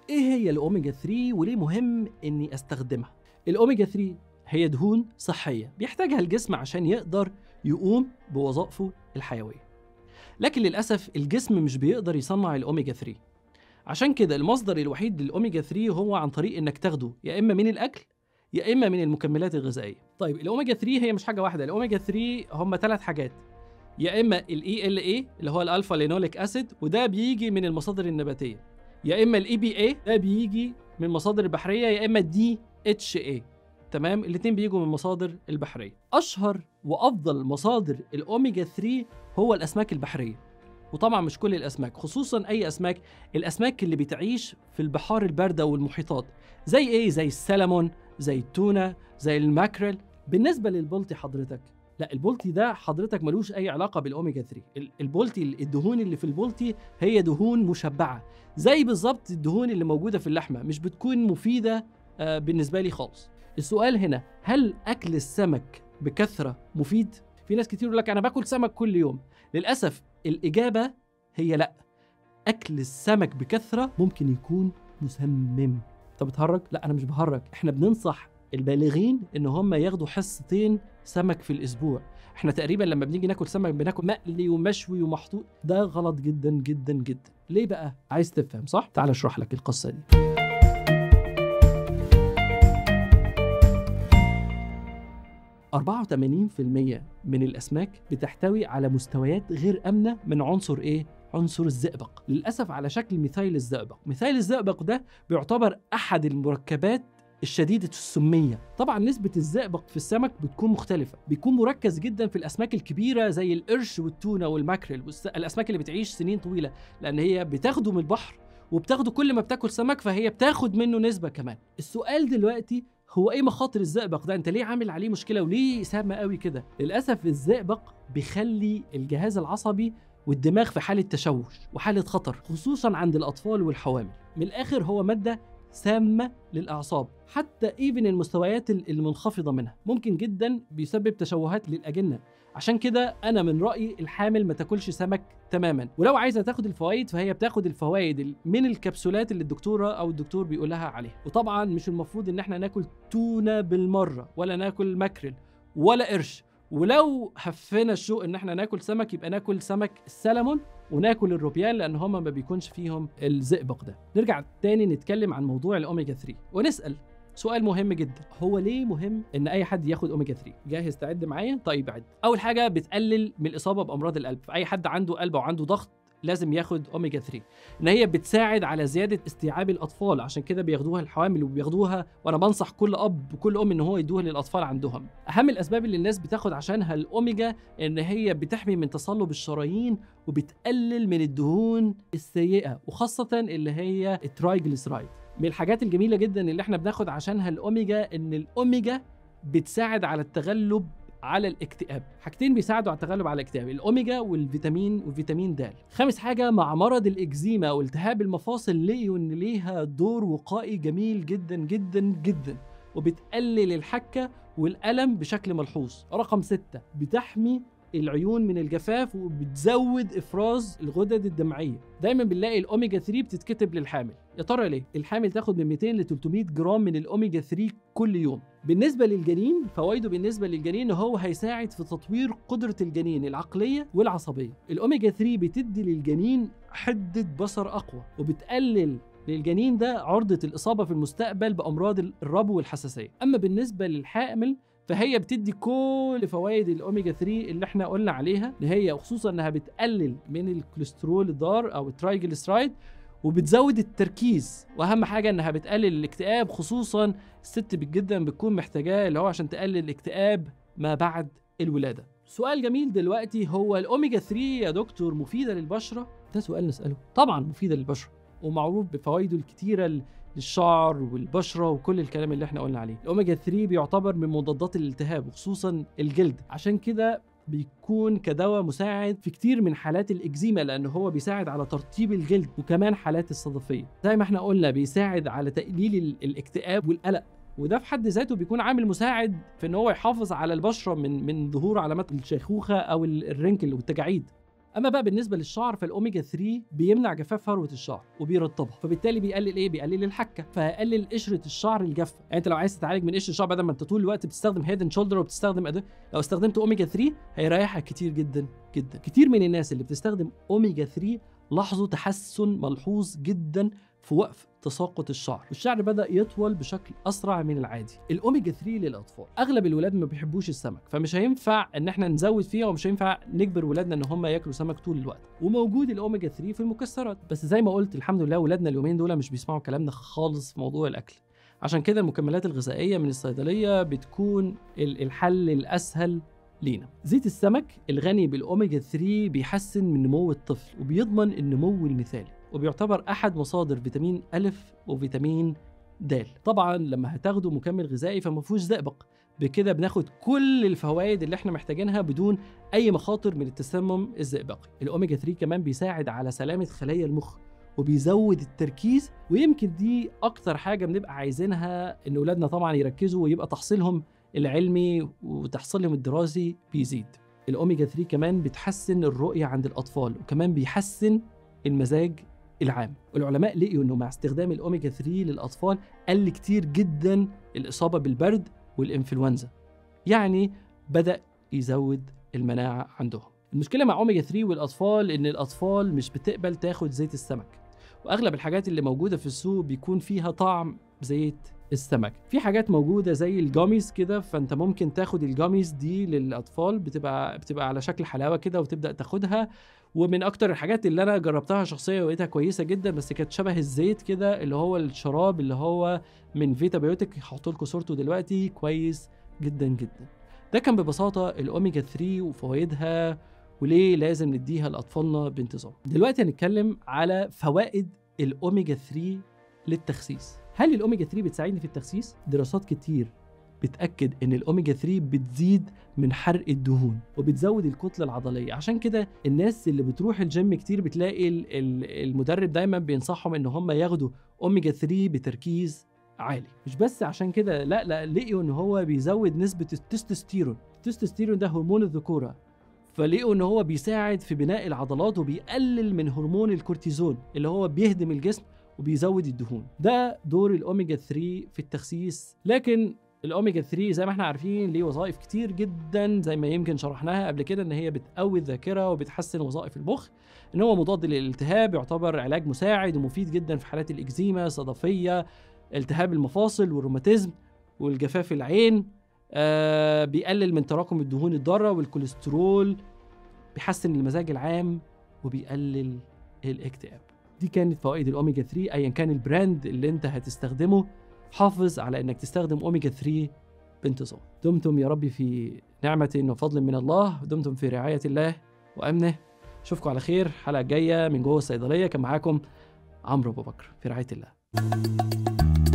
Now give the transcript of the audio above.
ايه هي الاوميجا 3 وليه مهم اني استخدمها الاوميجا 3 هي دهون صحيه بيحتاجها الجسم عشان يقدر يقوم بوظائفه الحيويه لكن للاسف الجسم مش بيقدر يصنع الاوميجا 3 عشان كده المصدر الوحيد للاوميجا 3 هو عن طريق انك تاخده يا اما من الاكل يا اما من المكملات الغذائيه طيب الاوميجا 3 هي مش حاجه واحده الاوميجا 3 هم ثلاث حاجات يا اما الاي ال اي اللي هو الالفا لينوليك اسيد وده بيجي من المصادر النباتيه يا اما الاي بي اي ده بيجي من المصادر البحريه يا اما الدي اتش اي تمام الاثنين بيجوا من المصادر البحريه اشهر وافضل مصادر الاوميجا 3 هو الاسماك البحريه وطبعا مش كل الاسماك خصوصا اي اسماك الاسماك اللي بتعيش في البحار البارده والمحيطات زي ايه زي السلمون زي التونه زي الماكريل بالنسبه للبلطي حضرتك لا البولتي ده حضرتك ملوش اي علاقه بالاوميجا 3 ال- البولتي الدهون اللي في البولتي هي دهون مشبعه زي بالظبط الدهون اللي موجوده في اللحمه مش بتكون مفيده آه، بالنسبه لي خالص السؤال هنا هل اكل السمك بكثره مفيد في ناس كتير يقول لك انا باكل سمك كل يوم للاسف الاجابه هي لا اكل السمك بكثره ممكن يكون مسمم انت بتهرج لا انا مش بهرج احنا بننصح البالغين ان هم ياخدوا حصتين سمك في الاسبوع احنا تقريبا لما بنيجي ناكل سمك بناكل مقلي ومشوي ومحطوط ده غلط جدا جدا جدا ليه بقى عايز تفهم صح تعال اشرح لك القصه دي أربعة وتمانين في المية من الأسماك بتحتوي على مستويات غير آمنة من عنصر إيه؟ عنصر الزئبق للأسف على شكل ميثايل الزئبق ميثايل الزئبق ده بيعتبر أحد المركبات الشديدة السمية طبعا نسبة الزئبق في السمك بتكون مختلفة بيكون مركز جدا في الأسماك الكبيرة زي القرش والتونة والماكريل والأسماك اللي بتعيش سنين طويلة لأن هي بتاخده من البحر وبتاخده كل ما بتاكل سمك فهي بتاخد منه نسبة كمان السؤال دلوقتي هو ايه مخاطر الزئبق ده انت ليه عامل عليه مشكله وليه سامه قوي كده للاسف الزئبق بيخلي الجهاز العصبي والدماغ في حاله تشوش وحاله خطر خصوصا عند الاطفال والحوامل من الاخر هو ماده سامه للاعصاب حتى ايفن المستويات ال- المنخفضه منها ممكن جدا بيسبب تشوهات للاجنه عشان كده انا من رايي الحامل ما تاكلش سمك تماما ولو عايزه تاخد الفوائد فهي بتاخد الفوائد ال- من الكبسولات اللي الدكتوره او الدكتور بيقول لها عليها وطبعا مش المفروض ان احنا ناكل تونه بالمره ولا ناكل ماكريل ولا قرش ولو هفينا الشوق ان احنا ناكل سمك يبقى ناكل سمك السلمون وناكل الروبيان لان هما ما بيكونش فيهم الزئبق ده نرجع تاني نتكلم عن موضوع الاوميجا 3 ونسال سؤال مهم جدا هو ليه مهم ان اي حد ياخد اوميجا 3 جاهز تعد معايا طيب عد اول حاجه بتقلل من الاصابه بامراض القلب فاي حد عنده قلب او عنده ضغط لازم ياخد اوميجا 3 ان هي بتساعد على زياده استيعاب الاطفال عشان كده بياخدوها الحوامل وبياخدوها وانا بنصح كل اب وكل ام ان هو يدوها للاطفال عندهم اهم الاسباب اللي الناس بتاخد عشانها الاوميجا ان هي بتحمي من تصلب الشرايين وبتقلل من الدهون السيئه وخاصه اللي هي الترايجليسرايد من الحاجات الجميله جدا اللي احنا بناخد عشانها الاوميجا ان الاوميجا بتساعد على التغلب على الاكتئاب حاجتين بيساعدوا على التغلب على الاكتئاب الاوميجا والفيتامين وفيتامين د خامس حاجه مع مرض الاكزيما والتهاب المفاصل لقيوا ان ليها دور وقائي جميل جدا جدا جدا وبتقلل الحكه والالم بشكل ملحوظ رقم ستة بتحمي العيون من الجفاف وبتزود افراز الغدد الدمعيه دايما بنلاقي الاوميجا 3 بتتكتب للحامل يا ترى ليه الحامل تاخد من 200 ل 300 جرام من الاوميجا 3 كل يوم بالنسبه للجنين فوائده بالنسبه للجنين هو هيساعد في تطوير قدره الجنين العقليه والعصبيه الاوميجا 3 بتدي للجنين حده بصر اقوى وبتقلل للجنين ده عرضة الإصابة في المستقبل بأمراض الربو والحساسية أما بالنسبة للحامل فهي بتدي كل فوائد الاوميجا 3 اللي احنا قلنا عليها اللي هي خصوصا انها بتقلل من الكوليسترول الضار او الترايجليسرايد وبتزود التركيز واهم حاجه انها بتقلل الاكتئاب خصوصا الست جدا بتكون محتاجاه اللي هو عشان تقلل الاكتئاب ما بعد الولاده سؤال جميل دلوقتي هو الاوميجا 3 يا دكتور مفيده للبشره ده سؤال نساله طبعا مفيده للبشره ومعروف بفوائده الكتيره للشعر والبشره وكل الكلام اللي احنا قلنا عليه الاوميجا 3 بيعتبر من مضادات الالتهاب وخصوصا الجلد عشان كده بيكون كدواء مساعد في كتير من حالات الاكزيما لان هو بيساعد على ترطيب الجلد وكمان حالات الصدفيه زي ما احنا قلنا بيساعد على تقليل ال- الاكتئاب والقلق وده في حد ذاته بيكون عامل مساعد في ان هو يحافظ على البشره من من ظهور علامات الشيخوخه او ال- الرنكل والتجاعيد اما بقى بالنسبه للشعر فالاوميجا 3 بيمنع جفاف فروه الشعر وبيرطبها فبالتالي بيقلل ايه بيقلل الحكه فهيقلل قشره الشعر الجافه يعني انت لو عايز تتعالج من قشر الشعر بدل ما انت طول الوقت بتستخدم هيد اند شولدر وبتستخدم أدو... لو استخدمت اوميجا 3 هيريحك كتير جدا جدا كتير من الناس اللي بتستخدم اوميجا 3 لاحظوا تحسن ملحوظ جدا في وقف تساقط الشعر والشعر بدا يطول بشكل اسرع من العادي الاوميجا 3 للاطفال اغلب الولاد ما بيحبوش السمك فمش هينفع ان احنا نزود فيها ومش هينفع نجبر ولادنا ان هم ياكلوا سمك طول الوقت وموجود الاوميجا 3 في المكسرات بس زي ما قلت الحمد لله ولادنا اليومين دول مش بيسمعوا كلامنا خالص في موضوع الاكل عشان كده المكملات الغذائيه من الصيدليه بتكون الحل الاسهل لينا زيت السمك الغني بالاوميجا 3 بيحسن من نمو الطفل وبيضمن النمو المثالي وبيعتبر احد مصادر فيتامين الف وفيتامين د طبعا لما هتاخدوا مكمل غذائي فما فيهوش زئبق بكده بناخد كل الفوائد اللي احنا محتاجينها بدون اي مخاطر من التسمم الزئبقي الاوميجا 3 كمان بيساعد على سلامه خلايا المخ وبيزود التركيز ويمكن دي اكتر حاجه بنبقى عايزينها ان اولادنا طبعا يركزوا ويبقى تحصيلهم العلمي وتحصيلهم الدراسي بيزيد الاوميجا 3 كمان بتحسن الرؤيه عند الاطفال وكمان بيحسن المزاج العام العلماء لقيوا انه مع استخدام الاوميجا 3 للاطفال قل كتير جدا الاصابه بالبرد والانفلونزا يعني بدا يزود المناعه عندهم المشكله مع اوميجا 3 والاطفال ان الاطفال مش بتقبل تاخد زيت السمك واغلب الحاجات اللي موجوده في السوق بيكون فيها طعم زيت السمك في حاجات موجوده زي الجاميز كده فانت ممكن تاخد الجاميز دي للاطفال بتبقى بتبقى على شكل حلاوه كده وتبدا تاخدها ومن اكتر الحاجات اللي انا جربتها شخصيا ولقيتها كويسه جدا بس كانت شبه الزيت كده اللي هو الشراب اللي هو من فيتا بيوتك هحط لكم صورته دلوقتي كويس جدا جدا ده كان ببساطه الاوميجا 3 وفوائدها وليه لازم نديها لاطفالنا بانتظام دلوقتي هنتكلم على فوائد الاوميجا 3 للتخسيس هل الاوميجا 3 بتساعدني في التخسيس دراسات كتير بتاكد ان الاوميجا 3 بتزيد من حرق الدهون وبتزود الكتله العضليه عشان كده الناس اللي بتروح الجيم كتير بتلاقي المدرب دايما بينصحهم ان هم ياخدوا اوميجا 3 بتركيز عالي مش بس عشان كده لا لا لقيوا ان هو بيزود نسبه التستوستيرون التستوستيرون ده هرمون الذكوره فلقوا ان هو بيساعد في بناء العضلات وبيقلل من هرمون الكورتيزون اللي هو بيهدم الجسم وبيزود الدهون ده دور الاوميجا 3 في التخسيس لكن الاوميجا 3 زي ما احنا عارفين ليه وظائف كتير جدا زي ما يمكن شرحناها قبل كده ان هي بتقوي الذاكره وبتحسن وظائف المخ ان هو مضاد للالتهاب يعتبر علاج مساعد ومفيد جدا في حالات الاكزيما الصدفيه التهاب المفاصل والروماتيزم والجفاف العين آه بيقلل من تراكم الدهون الضاره والكوليسترول بيحسن المزاج العام وبيقلل الاكتئاب دي كانت فوائد الاوميجا 3 ايا كان البراند اللي انت هتستخدمه حافظ على انك تستخدم اوميجا 3 بانتظام دمتم يا رب في نعمة وفضل من الله دمتم في رعاية الله وأمنه أشوفكم على خير حلقة جاية من جوه الصيدلية كان معاكم عمرو أبو بكر في رعاية الله